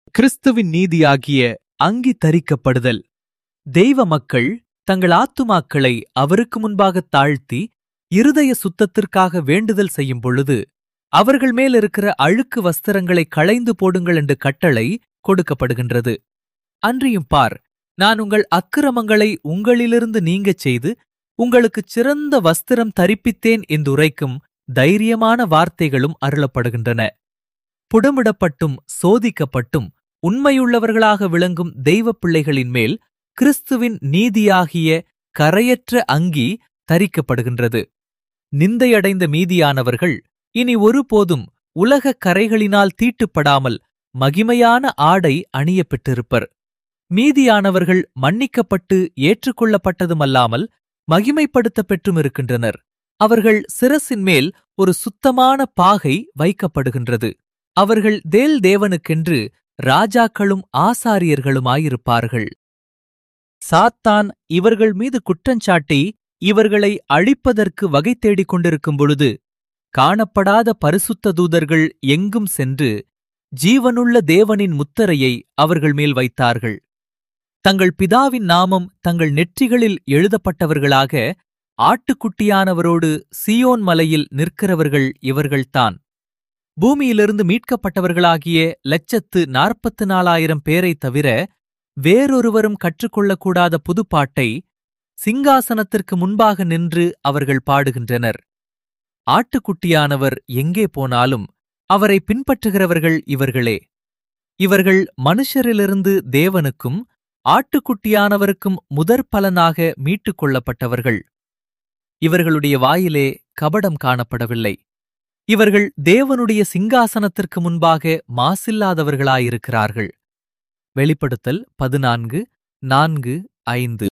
கிறிஸ்துவின் நீதியாகிய அங்கி தரிக்கப்படுதல் தெய்வ மக்கள் தங்கள் ஆத்துமாக்களை அவருக்கு முன்பாக தாழ்த்தி இருதய சுத்தத்திற்காக வேண்டுதல் செய்யும் பொழுது அவர்கள் மேல் இருக்கிற அழுக்கு வஸ்திரங்களை களைந்து போடுங்கள் என்று கட்டளை கொடுக்கப்படுகின்றது அன்றியும் பார் நான் உங்கள் அக்கிரமங்களை உங்களிலிருந்து நீங்கச் செய்து உங்களுக்குச் சிறந்த வஸ்திரம் தரிப்பித்தேன் என்றுரைக்கும் தைரியமான வார்த்தைகளும் அருளப்படுகின்றன புடமிடப்பட்டும் சோதிக்கப்பட்டும் உண்மையுள்ளவர்களாக விளங்கும் தெய்வப் பிள்ளைகளின் மேல் கிறிஸ்துவின் நீதியாகிய கரையற்ற அங்கி தரிக்கப்படுகின்றது நிந்தையடைந்த மீதியானவர்கள் இனி ஒருபோதும் உலகக் கரைகளினால் தீட்டுப்படாமல் மகிமையான ஆடை அணியப் பெற்றிருப்பர் மீதியானவர்கள் மன்னிக்கப்பட்டு ஏற்றுக்கொள்ளப்பட்டதுமல்லாமல் மகிமைப்படுத்தப் பெற்றும் இருக்கின்றனர் அவர்கள் சிரசின் மேல் ஒரு சுத்தமான பாகை வைக்கப்படுகின்றது அவர்கள் தேல் தேவனுக்கென்று ராஜாக்களும் ஆசாரியர்களுமாயிருப்பார்கள் சாத்தான் இவர்கள் மீது குற்றஞ்சாட்டி இவர்களை அழிப்பதற்கு வகை தேடிக் கொண்டிருக்கும் பொழுது காணப்படாத பரிசுத்த தூதர்கள் எங்கும் சென்று ஜீவனுள்ள தேவனின் முத்திரையை அவர்கள் மேல் வைத்தார்கள் தங்கள் பிதாவின் நாமம் தங்கள் நெற்றிகளில் எழுதப்பட்டவர்களாக ஆட்டுக்குட்டியானவரோடு சியோன் மலையில் நிற்கிறவர்கள் இவர்கள்தான் பூமியிலிருந்து மீட்கப்பட்டவர்களாகிய லட்சத்து நாற்பத்து நாலாயிரம் பேரைத் தவிர வேறொருவரும் கற்றுக்கொள்ளக்கூடாத புதுப்பாட்டை சிங்காசனத்திற்கு முன்பாக நின்று அவர்கள் பாடுகின்றனர் ஆட்டுக்குட்டியானவர் எங்கே போனாலும் அவரை பின்பற்றுகிறவர்கள் இவர்களே இவர்கள் மனுஷரிலிருந்து தேவனுக்கும் ஆட்டுக்குட்டியானவருக்கும் முதற் பலனாக மீட்டுக் கொள்ளப்பட்டவர்கள் இவர்களுடைய வாயிலே கபடம் காணப்படவில்லை இவர்கள் தேவனுடைய சிங்காசனத்திற்கு முன்பாக மாசில்லாதவர்களாயிருக்கிறார்கள் வெளிப்படுத்தல் பதினான்கு நான்கு ஐந்து